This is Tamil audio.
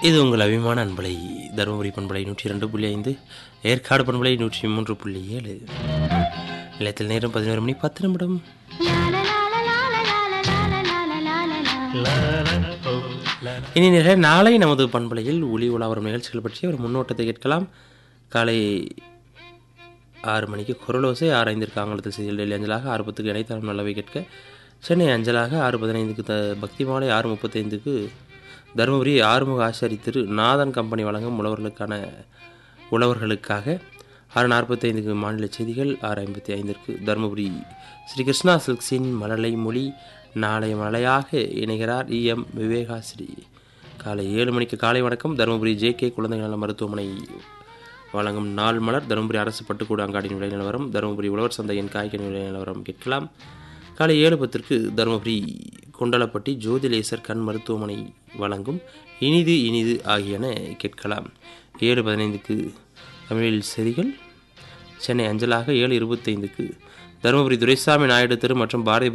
இது உங்கள் அபிமான அன்பலை தருமபுரி பண்பலை நூற்றி ரெண்டு புள்ளி ஐந்து ஏற்காடு பண்பலை நூற்றி மூன்று புள்ளி ஏழு நிலையத்தில் நேரம் பதினோரு மணி பத்து நிமிடம் இனி நிறைய நாளை நமது பண்பலையில் ஒளி உலா வரும் நிகழ்ச்சிகள் பற்றிய ஒரு முன்னோட்டத்தை கேட்கலாம் காலை ஆறு மணிக்கு குரலோசை ஆறு ஐந்திற்கு ஆங்கிலத்தில் செய்திகள் டெல்லி அஞ்சலாக ஆறு பத்துக்கு இடைத்தரம் நல்லவை கேட்க சென்னை அஞ்சலாக ஆறு பதினைந்துக்கு த பக்தி மாலை ஆறு முப்பத்தைந்துக்கு தருமபுரி ஆறுமுக ஆசாரி திரு நாதன் கம்பெனி வழங்கும் உழவர்களுக்கான உழவர்களுக்காக ஆறு நாற்பத்தைந்துக்கு மாநில செய்திகள் ஆறு ஐம்பத்தி ஐந்திற்கு தருமபுரி ஸ்ரீ கிருஷ்ணா சில்க்ஸின் மழலை மொழி நாளை மழையாக இணைகிறார் இ எம் விவேகாஸ்ரீ காலை ஏழு மணிக்கு காலை வணக்கம் தருமபுரி ஜே கே குழந்தைகள் நல மருத்துவமனை வழங்கும் நாள் மலர் தருமபுரி அரசு பட்டுக்கூட அங்காடியின் விலை நிலவரம் தருமபுரி உழவர் சந்தையின் காய்கறி விலை நிலவரம் கேட்கலாம் காலை ஏழு பத்திற்கு தருமபுரி கொண்டலப்பட்டி ஜோதிலேசர் கண் மருத்துவமனை வழங்கும் இனிது இனிது ஆகியன கேட்கலாம் ஏழு பதினைந்துக்கு தமிழில் செய்திகள் சென்னை அஞ்சலாக ஏழு இருபத்தைந்துக்கு தருமபுரி துரைசாமி நாயுடு தெரு மற்றும் பாரதி